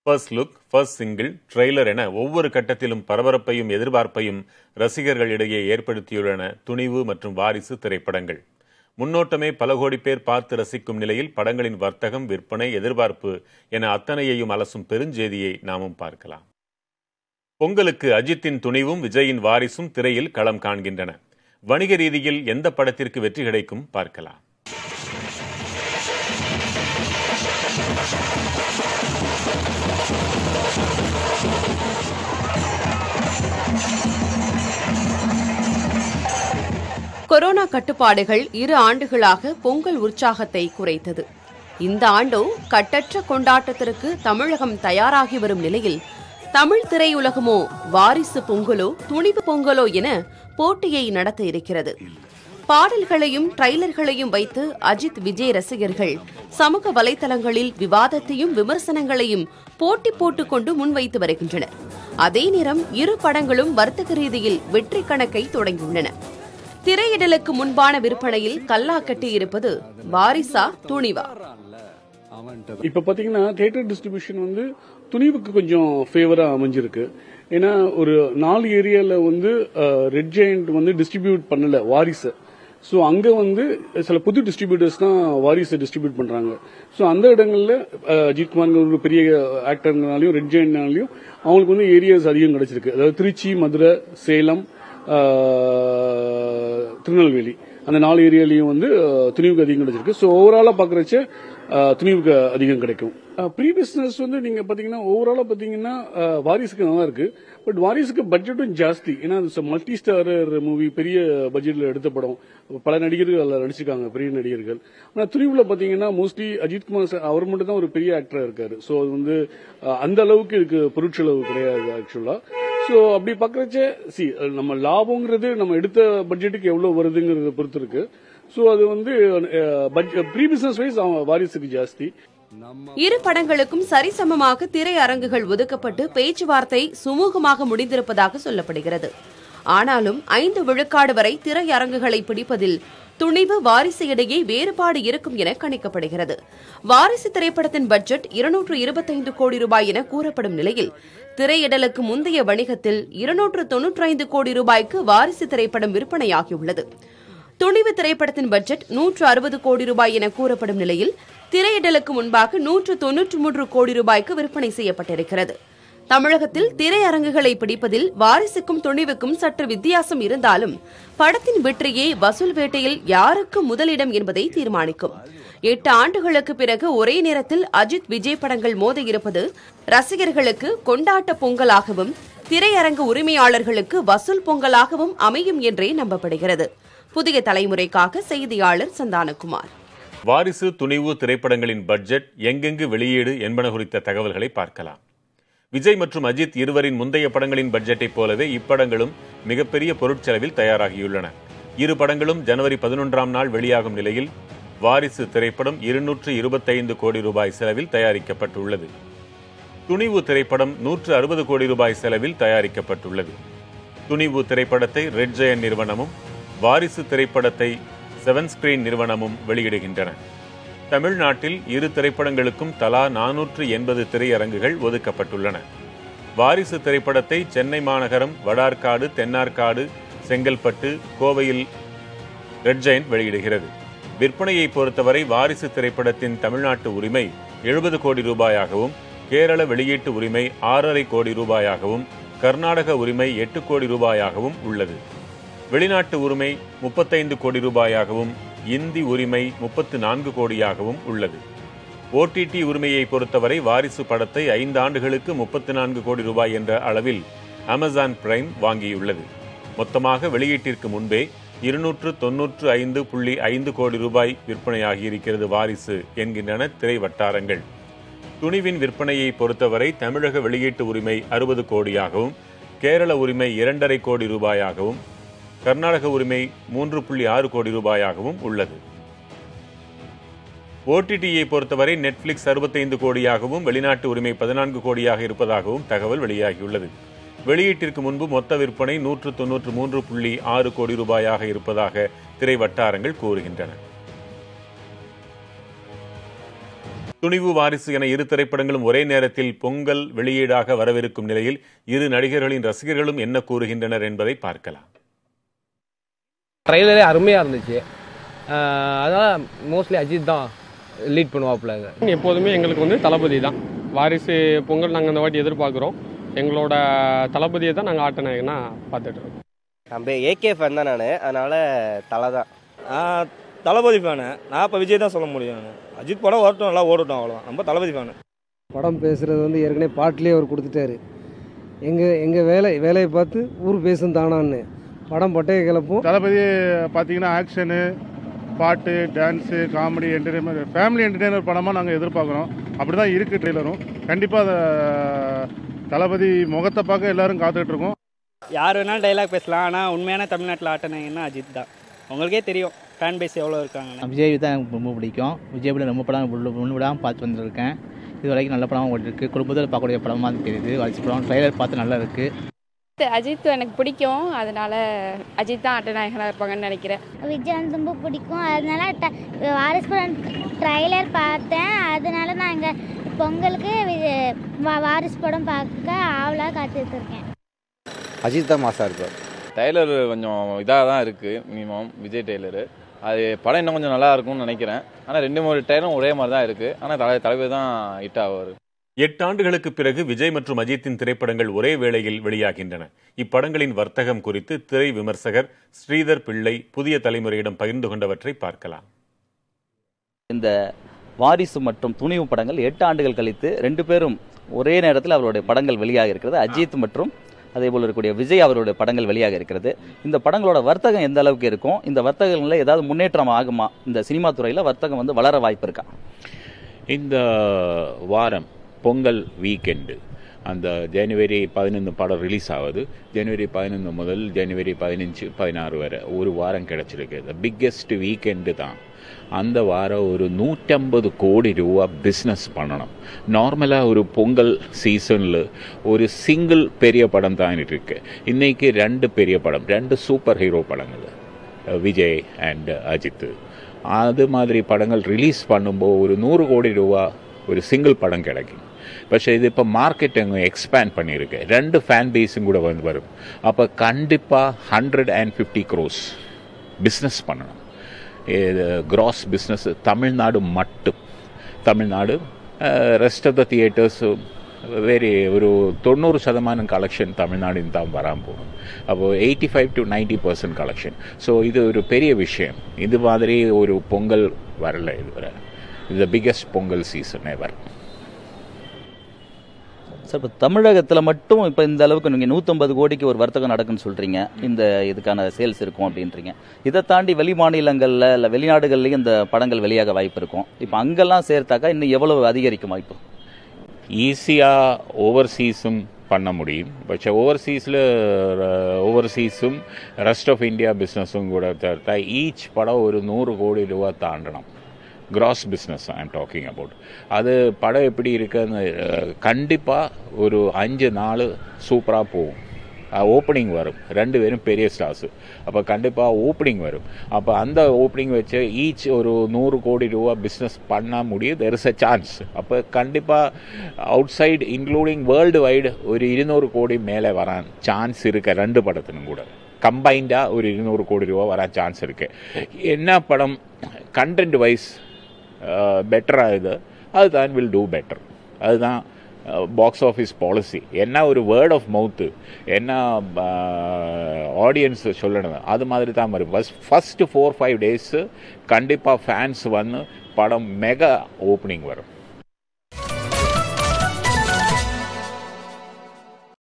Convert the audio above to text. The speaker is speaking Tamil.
first look first single trailer என ஒவ்வொரு கட்டத்திலும் பரபரப்பையும் எதிர்பார்ப்பையும் ரசிகர்களிடையே ஏற்படுத்தியுள்ளன துணிவு மற்றும் வாரிசு திரைப்படங்கள் முன்னோட்டமே பல கோடி பேர் பார்த்து ரசிக்கும் நிலையில் படங்களின் வர்த்தகம் விற்பனை எதிர்பார்ப்பு என அத்தனையையும் அலசும் பெருஞ்செய்தியை நாமும் பார்க்கலாம் பொங்கலுக்கு அஜித்தின் துணிவும் விஜயின் வாரிசும் திரையில் களம் காண்கின்றன வணிக ரீதியில் எந்த படத்திற்கு வெற்றி கிடைக்கும் பார்க்கலாம் கொரோனா கட்டுப்பாடுகள் இரு ஆண்டுகளாக பொங்கல் உற்சாகத்தை குறைத்தது இந்த ஆண்டோ கட்டற்ற கொண்டாட்டத்திற்கு தமிழகம் தயாராகி வரும் நிலையில் தமிழ் திரையுலகமோ வாரிசு பொங்கலோ துணிவு பொங்கலோ என போட்டியை நடத்த இருக்கிறது பாடல்களையும் ட்ரைலர்களையும் வைத்து அஜித் விஜய் ரசிகர்கள் சமூக வலைதளங்களில் விவாதத்தையும் விமர்சனங்களையும் போட்டி போட்டுக்கொண்டு முன்வைத்து வருகின்றனர் அதே நேரம் இரு படங்களும் வர்த்தக ரீதியில் வெற்றி கணக்கை தொடங்கியுள்ளன திரையிடலுக்கு முன்பான விற்பனையில் கல்லா கட்டி இருப்பது வாரிசா துணிவா இப்ப பாத்தீங்கன்னா தியேட்டர் டிஸ்ட்ரிபியூஷன் வந்து துணிவுக்கு கொஞ்சம் ஃபேவரா அமைஞ்சிருக்கு ஏன்னா ஒரு நாலு ஏரியால வந்து ரெட் ஜெயண்ட் வந்து டிஸ்ட்ரிபியூட் பண்ணல வாரிசு ஸோ அங்க வந்து சில புது டிஸ்ட்ரிபியூட்டர்ஸ் தான் வாரிசை டிஸ்ட்ரிபியூட் பண்றாங்க ஸோ அந்த இடங்கள்ல அஹ், அஜித் குமார் ஒரு பெரிய ஆக்டர்னாலையும் ரெட் ஜெயண்ட்னாலையும் அவங்களுக்கு வந்து ஏரியாஸ் அதிகம் கிடைச்சிருக்கு அதாவது திருச்சி மதுரை சேலம் ஆஹ், திருநெல்வேலி அந்த நாலு ஏரியாலையும் வந்து ஆஹ், துணிவுக்கு அதிகம் கிடைச்சிருக்கு ஸோ ஓவராலா பாக்குறச்ச ஆஹ், துணிவுக்கு அதிகம் கிடைக்கும் ப்ரீ பிசினஸ் வந்து நீங்க பாத்தீங்கன்னா ஓவராலா பாத்தீங்கன்னா ஆஹ், வாரிசுக்கு நல்லா இருக்கு பட் வாரிசுக்கு பட்ஜெட்டும் ஜாஸ்தி ஏன்னா மல்டி ஸ்டார் மூவி பெரிய பட்ஜெட்ல எடுத்த படம் பல நடிகர்கள் அதில் நடிச்சிருக்காங்க பெரிய நடிகர்கள் ஆனா துணிவுல பாத்தீங்கன்னா மோஸ்ட்லி அஜித் குமார் சார் அவர் மட்டும் தான் ஒரு பெரிய ஆக்டரா இருக்காரு ஸோ அது வந்து ஆஹ், அந்த அளவுக்கு இதுக்கு பொருட்செலவு கிடையாது ஆக்சுவலா ஸோ அப்படி பார்க்கறச்ச சி நம்ம லாபங்கிறது நம்ம எடுத்த பட்ஜெட்டுக்கு எவ்வளவு வருதுங்கிறத பொறுத்து இருக்கு ஸோ அது வந்து ப்ரீ பிசினஸ் வைஸ் வாரிசுக்கு ஜாஸ்தி இரு படங்களுக்கும் சரிசமமாக திரையரங்குகள் ஒதுக்கப்பட்டு பேச்சுவார்த்தை சுமூகமாக முடிந்திருப்பதாக சொல்லப்படுகிறது ஆனாலும் ஐந்து விழுக்காடு வரை திரையரங்குகளை பிடிப்பதில் துணிவு வாரிசு இடையே வேறுபாடு இருக்கும் என கணிக்கப்படுகிறது வாரிசு திரைப்படத்தின் பட்ஜெட் இருநூற்று இருபத்தைந்து கோடி ரூபாய் என கூறப்படும் நிலையில் திரையிடலுக்கு முந்தைய வணிகத்தில் இருநூற்று தொன்னூற்றி ஐந்து கோடி ரூபாய்க்கு வாரிசு திரைப்படம் விற்பனையாகியுள்ளது துணிவு திரைப்படத்தின் பட்ஜெட் நூற்று அறுபது கோடி ரூபாய் என கூறப்படும் நிலையில் திரையிடலுக்கு முன்பாக நூற்று தொன்னூற்று மூன்று கோடி ரூபாய்க்கு விற்பனை செய்யப்பட்டிருக்கிறது தமிழகத்தில் திரையரங்குகளை பிடிப்பதில் வாரிசுக்கும் துணிவுக்கும் சற்று வித்தியாசம் இருந்தாலும் படத்தின் வெற்றியே வசூல் வேட்டையில் யாருக்கு முதலிடம் என்பதை தீர்மானிக்கும் எட்டு ஆண்டுகளுக்கு பிறகு ஒரே நேரத்தில் அஜித் விஜய் படங்கள் மோத இருப்பது ரசிகர்களுக்கு கொண்டாட்ட பொங்கலாகவும் திரையரங்கு உரிமையாளர்களுக்கு வசூல் பொங்கலாகவும் அமையும் என்றே நம்பப்படுகிறது புதிய தலைமுறைக்காக செய்தியாளர் சந்தானகுமார் வாரிசு துணிவு திரைப்படங்களின் பட்ஜெட் எங்கெங்கு வெளியீடு என்பன குறித்த தகவல்களை பார்க்கலாம் விஜய் மற்றும் அஜித் இருவரின் முந்தைய படங்களின் பட்ஜெட்டைப் போலவே இப்படங்களும் மிகப்பெரிய பொருட்செலவில் தயாராகியுள்ளன இரு படங்களும் ஜனவரி பதினொன்றாம் நாள் வெளியாகும் நிலையில் வாரிசு திரைப்படம் இருநூற்று இருபத்தைந்து கோடி ரூபாய் செலவில் தயாரிக்கப்பட்டுள்ளது துணிவு திரைப்படம் நூற்று அறுபது கோடி ரூபாய் செலவில் தயாரிக்கப்பட்டுள்ளது துணிவு திரைப்படத்தை ரெட் ஜெயன் நிறுவனமும் வாரிசு திரைப்படத்தை செவன் ஸ்கிரீன் நிறுவனமும் வெளியிடுகின்றன தமிழ்நாட்டில் இரு திரைப்படங்களுக்கும் தலா நானூற்று எண்பது திரையரங்குகள் ஒதுக்கப்பட்டுள்ளன வாரிசு திரைப்படத்தை சென்னை மாநகரம் வடார்காடு தென்னார்காடு செங்கல்பட்டு கோவையில் ரெட் ஜெயண்ட் வெளியிடுகிறது விற்பனையை பொறுத்தவரை வாரிசு திரைப்படத்தின் தமிழ்நாட்டு உரிமை எழுபது கோடி ரூபாயாகவும் கேரள வெளியீட்டு உரிமை ஆறரை கோடி ரூபாயாகவும் கர்நாடக உரிமை எட்டு கோடி ரூபாயாகவும் உள்ளது வெளிநாட்டு உரிமை முப்பத்தைந்து கோடி ரூபாயாகவும் இந்தி உரிமை முப்பத்து நான்கு கோடியாகவும் உள்ளது ஓடிடி உரிமையை பொறுத்தவரை வாரிசு படத்தை ஐந்து ஆண்டுகளுக்கு முப்பத்து நான்கு கோடி ரூபாய் என்ற அளவில் அமேசான் பிரைம் வாங்கியுள்ளது மொத்தமாக வெளியீட்டிற்கு முன்பே இருநூற்று தொன்னூற்று ஐந்து புள்ளி ஐந்து கோடி ரூபாய் விற்பனையாகியிருக்கிறது வாரிசு என்கின்றன திரை வட்டாரங்கள் துணிவின் விற்பனையை பொறுத்தவரை தமிழக வெளியீட்டு உரிமை அறுபது கோடியாகவும் கேரள உரிமை இரண்டரை கோடி ரூபாயாகவும் கர்நாடக உரிமை மூன்று புள்ளி ஆறு கோடி ரூபாயாகவும் உள்ளது ஓடிடியை பொறுத்தவரை நெட்ஃபிளிக்ஸ் அறுபத்தைந்து கோடியாகவும் வெளிநாட்டு உரிமை பதினான்கு கோடியாக இருப்பதாகவும் தகவல் வெளியாகியுள்ளது வெளியீட்டிற்கு முன்பு மொத்த விற்பனை நூற்று தொன்னூற்று மூன்று புள்ளி ஆறு கோடி ரூபாயாக இருப்பதாக திரை வட்டாரங்கள் கூறுகின்றன துணிவு வாரிசு என இரு திரைப்படங்களும் ஒரே நேரத்தில் பொங்கல் வெளியீடாக வரவிருக்கும் நிலையில் இரு நடிகர்களின் ரசிகர்களும் என்ன கூறுகின்றனர் என்பதை பார்க்கலாம் ட்ரைலரே அருமையாக இருந்துச்சு ஆஹ் அதனால் மோஸ்ட்லி அஜித் தான் லீட் பண்ணுவாப்புல இதை எப்போதுமே எங்களுக்கு வந்து தளபதி தான் வாரிசு பொங்கல் நாங்கள் இந்த வாட்டி எதிர்பார்க்குறோம் எங்களோட தளபதியை தான் நாங்கள் ஆட்ட நாயகனா பார்த்துட்டு இருக்கோம் நம்ம ஏகே ஃபேன் தான் நான் அதனால் தலை தான் நான் தளபதி ஃபேனு நான் இப்போ விஜய் தான் சொல்ல முடியும் நான் அஜித் படம் வரட்டும் நல்லா ஓடட்டும் அவ்வளோதான் நம்ம தளபதி ஃபேனு படம் பேசுகிறது வந்து ஏற்கனவே பாட்டிலே அவர் கொடுத்துட்டாரு எங்கள் எங்கள் வேலை வேலையை பார்த்து ஊர் பேசும் தானான்னு படம் பட்டைய கிளப்பும் தளபதி பார்த்தீங்கன்னா ஆக்ஷனு பாட்டு dance comedy entertainment family entertainer படமாக நாங்கள் எதிர்பார்க்குறோம் அப்படி தான் இருக்குது ட்ரெய்லரும் கண்டிப்பாக அதை தளபதி முகத்தை பார்க்க எல்லாரும் காத்துக்கிட்டு இருக்கோம் யார் வேணாலும் டைலாக் பேசலாம் ஆனால் உண்மையான தமிழ்நாட்டில் ஆட்டினாங்கன்னா அஜித் தான் உங்களுக்கே தெரியும் ஃபேன் பேஸ் எவ்வளோ இருக்காங்கன்னு விஜய் தான் எனக்கு ரொம்ப பிடிக்கும் விஜய் படம் ரொம்ப படம் ஒன்று விடாமல் பார்த்து வந்திருக்கேன் இது வரைக்கும் நல்ல படமாக ஓட்டிருக்கு குடும்பத்தில் பார்க்கக்கூடிய படமாக தெரியுது வளர்ச்சி படம் ட்ரைலர் பார்த்து நல்லா இருக்குது அஜித் எனக்கு பிடிக்கும் அதனால அஜித் தான் ஆட்டநாயகனாக இருப்பாங்கன்னு நினைக்கிறேன் விஜய் வந்து ரொம்ப பிடிக்கும் அதனால ட- வாரிசு படம் ட்ரைலர் பார்த்தேன் அதனால நான் இங்கே பொங்கலுக்கு வி- வா- வாரிசு படம் பார்க்க ஆவலாக காத்துட்டு இருக்கேன் அஜித் தான் மாசாக இருக்கும் டைலர் கொஞ்சம் இதாக தான் இருக்குது மினிமம் விஜய் டெய்லரு அது படம் இன்னும் கொஞ்சம் நல்லா இருக்கும்னு நினைக்கிறேன் ஆனால் ரெண்டு மூணு டைலும் ஒரே மாதிரி தான் இருக்குது ஆனால் தலை தலைவர் தான் ஹிட் ஆவார் எட்டு ஆண்டுகளுக்கு பிறகு விஜய் மற்றும் அஜித்தின் திரைப்படங்கள் ஒரே வேளையில் வெளியாகின்றன இப்படங்களின் வர்த்தகம் குறித்து திரை விமர்சகர் ஸ்ரீதர் பிள்ளை புதிய தலைமுறையிடம் பகிர்ந்து கொண்டவற்றை பார்க்கலாம் இந்த வாரிசு மற்றும் துணிவு படங்கள் எட்டு ஆண்டுகள் கழித்து ரெண்டு பேரும் ஒரே நேரத்தில் அவருடைய படங்கள் வெளியாக இருக்கிறது அஜித் மற்றும் அதே போல் இருக்கக்கூடிய விஜய் அவருடைய படங்கள் வெளியாக இருக்கிறது இந்த படங்களோட வர்த்தகம் எந்த அளவுக்கு இருக்கும் இந்த வர்த்தகங்களில் ஏதாவது முன்னேற்றம் ஆகுமா இந்த சினிமா துறையில் வர்த்தகம் வந்து வளர வாய்ப்பு இருக்கா இந்த வாரம் பொங்கல் வீக்கெண்டு அந்த ஜனவரி பதினொன்று படம் ரிலீஸ் ஆகுது ஜனவரி பதினொன்று முதல் ஜனவரி பதினஞ்சு பதினாறு வரை ஒரு வாரம் கிடச்சிருக்கு த பிக்கெஸ்ட் வீக்கெண்டு தான் அந்த வாரம் ஒரு நூற்றம்பது கோடி ரூபா பிஸ்னஸ் பண்ணணும் நார்மலாக ஒரு பொங்கல் சீசனில் ஒரு சிங்கிள் பெரிய படம் தான் இருக்கு இன்னைக்கு ரெண்டு பெரிய படம் ரெண்டு சூப்பர் ஹீரோ படங்கள் விஜய் அண்ட் அஜித் அது மாதிரி படங்கள் ரிலீஸ் பண்ணும்போது ஒரு நூறு கோடி ரூபா ஒரு சிங்கிள் படம் கிடைக்கும் പക്ഷേ இது இப்போ மார்க்கெட் அங்கே எக்ஸ்பேண்ட் பண்ணியிருக்கு ரெண்டு ஃபேன் பேஸும் கூட வந்து வரும் அப்போ கண்டிப்பாக hundred and fifty crores business பண்ணணும் இது கிராஸ் பிஸ்னஸ் தமிழ்நாடு மட்டும் Tamil Nadu rest of the theatres வேறு ஒரு தொண்ணூறு சதமானம் கலெக்ஷன் தமிழ்நாடின் தான் வராமல் போகும் அப்போது eighty five to ninety percent collection so இது ஒரு பெரிய விஷயம் இது மாதிரி ஒரு பொங்கல் வரல இதுவரை இது biggest Pongal season ever sir இப்போ தமிழகத்தில் மட்டும் இப்போ இந்த அளவுக்கு நீங்கள் நூற்றம்பது கோடிக்கு ஒரு வர்த்தகம் நடக்குன்னு சொல்கிறீங்க இந்த இதுக்கான சேல்ஸ் இருக்கும் அப்படின்றீங்க இதை தாண்டி வெளி மாநிலங்களில் இல்லை வெளிநாடுகள்லையும் இந்த படங்கள் வெளியாக வாய்ப்பு இருக்கும் இப்போ அங்கெல்லாம் சேர்த்தாக்கா இன்னும் எவ்வளவு அதிகரிக்கும் வாய்ப்பு ஈஸியாக ஓவர்சீஸும் பண்ண முடியும் പക്ഷേ ஓவர்சீஸில் ஓவர்சீஸும் ரெஸ்ட் ஆஃப் இந்தியா பிஸ்னஸும் கூட சேர்த்தா ஈச் படம் ஒரு நூறு கோடி ரூபா தாண்டணும் gross business I am talking about அது படம் எப்படி இருக்குன்னு கண்டிப்பாக ஒரு அஞ்சு நாள் சூப்பராக போகும் ஓப்பனிங் வரும் ரெண்டு பேரும் பெரிய ஸ்டார்ஸு அப்போ கண்டிப்பாக ஓப்பனிங் வரும் அப்போ அந்த ஓப்பனிங் வச்சு ஈச் ஒரு நூறு கோடி ரூபா பிஸ்னஸ் பண்ண முடியும் தெர் இஸ் அ சான்ஸ் அப்போ கண்டிப்பாக outside including worldwide ஒரு இருநூறு கோடி மேலே வரான் சான்ஸ் இருக்க ரெண்டு படத்திനും கூட கம்பைண்டாக ஒரு இருநூறு கோடி ரூபா வர சான்ஸ் இருக்கு என்ன படம் கண்டென்ட் வைஸ் பெட்டராக இது அதுதான் வில் டூ பெட்டர் அதுதான் பாக்ஸ் ஆஃபீஸ் பாலிசி என்ன ஒரு வேர்ட் ஆஃப் மவுத்து என்ன ஆடியன்ஸ் சொல்லணும் அது மாதிரி தான் வரும் first first four five days கண்டிப்பாக ஃபேன்ஸ் வந்து படம் மெகா ஓப்பனிங் வரும்